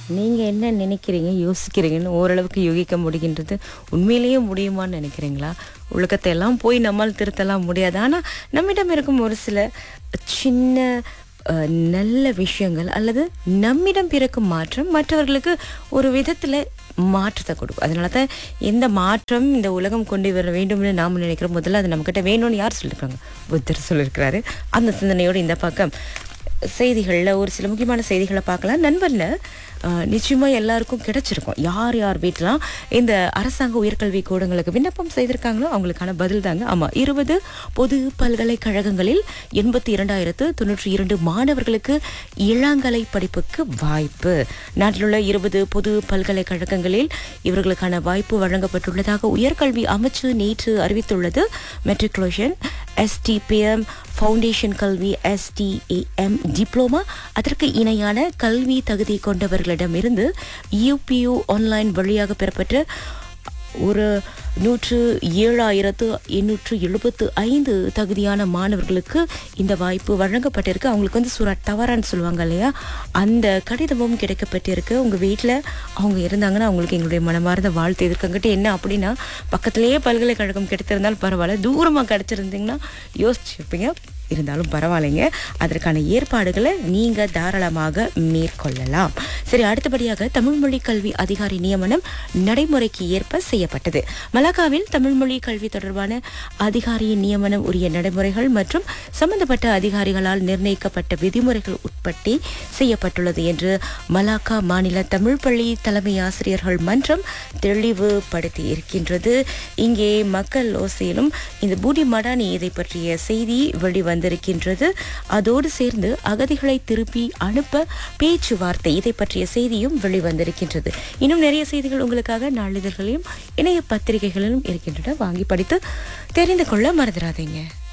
நீங்க என்ன நினைக்கிறீங்க யோசிக்கிறீங்கன்னு ஓரளவுக்கு யோகிக்க முடிகின்றது உண்மையிலேயே முடியுமான்னு நினைக்கிறீங்களா உலகத்தை எல்லாம் போய் நம்மால் திருத்தலாம் முடியாது ஆனா நம்மிடம் இருக்கும் ஒரு சில சின்ன அஹ், நல்ல விஷயங்கள் அல்லது நம்மிடம் பிறக்கும் மாற்றம் மற்றவர்களுக்கு ஒரு விதத்துல மாற்றத்தை கொடுக்கும் அதனால தான் எந்த மாற்றம் இந்த உலகம் கொண்டு வர வேண்டும்னு நாம் நினைக்கிறோம் முதல்ல அது நம்மக்கிட்ட வேணும்னு யார் சொல்லியிருக்காங்க புத்தர் சொல்லியிருக்கிறாரு அந்த சிந்தனையோடு இந்த பக்கம் செய்திகளில் ஒரு சில முக்கியமான செய்திகளை பார்க்கலாம் நண்பனில் நிச்சயமாக எல்லாருக்கும் கிடைச்சிருக்கும் யார் யார் வீட்டிலாம் இந்த அரசாங்க உயர்கல்வி கூடங்களுக்கு விண்ணப்பம் செய்திருக்காங்களோ அவங்களுக்கான பதில் தாங்க ஆமாம் இருபது பொது பல்கலைக்கழகங்களில் எண்பத்தி இரண்டாயிரத்து தொண்ணூற்றி இரண்டு மாணவர்களுக்கு இளங்கலை படிப்புக்கு வாய்ப்பு நாட்டில் உள்ள இருபது பொது பல்கலைக்கழகங்களில் இவர்களுக்கான வாய்ப்பு வழங்கப்பட்டுள்ளதாக உயர்கல்வி அமைச்சு நேற்று அறிவித்துள்ளது மெட்ரிகுலேஷன் எஸ்டிபிஎம் ஃபவுண்டேஷன் கல்வி எஸ்டிஏஎம் டிப்ளோமா அதற்கு இணையான கல்வி தகுதி கொண்டவர்களிடமிருந்து யூபியூ ஆன்லைன் வழியாக பெறப்பட்ட ஒரு நூற்று ஏழாயிரத்து எண்ணூற்று எழுபத்து ஐந்து தகுதியான மாணவர்களுக்கு இந்த வாய்ப்பு வழங்கப்பட்டிருக்கு அவங்களுக்கு வந்து சுரா டவரான்னு சொல்லுவாங்க இல்லையா அந்த கடிதமும் கிடைக்கப்பட்டிருக்கு உங்கள் வீட்டில் அவங்க இருந்தாங்கன்னா அவங்களுக்கு எங்களுடைய மனமார்ந்த வாழ்த்து எதிர்க்கங்கிட்ட என்ன அப்படின்னா பக்கத்திலேயே பல்கலைக்கழகம் கிடைத்திருந்தாலும் பரவாயில்ல தூரமாக கிடைச்சிருந்தீங்கன்னா யோசிச்சுப்பீங்க இருந்தாலும் பரவாயில்லைங்க அதற்கான ஏற்பாடுகளை நீங்க தாராளமாக மேற்கொள்ளலாம் சரி அடுத்தபடியாக தமிழ் மொழி கல்வி அதிகாரி நியமனம் நடைமுறைக்கு ஏற்ப செய்யப்பட்டது மலாக்காவில் தமிழ் மொழி கல்வி தொடர்பான அதிகாரியின் நியமனம் உரிய நடைமுறைகள் மற்றும் சம்பந்தப்பட்ட அதிகாரிகளால் நிர்ணயிக்கப்பட்ட விதிமுறைகள் உட்பட்டி செய்யப்பட்டுள்ளது என்று மலாக்கா மாநில தமிழ் பள்ளி தலைமை ஆசிரியர்கள் மன்றம் தெளிவுபடுத்தி இருக்கின்றது இங்கே மக்கள் ஓசையிலும் இந்த பூடி மடானி இதை பற்றிய செய்தி வெளிவந்திருக்கின்றது அதோடு சேர்ந்து அகதிகளை திருப்பி அனுப்ப பேச்சுவார்த்தை இதை பற்றிய செய்தியும் வெளிவந்திருக்கின்றது இன்னும் நிறைய செய்திகள் உங்களுக்காக நாளிதழ்களிலும் இணைய பத்திரிகைகளிலும் இருக்கின்றன வாங்கி படித்து தெரிந்து கொள்ள மறந்துடாதீங்க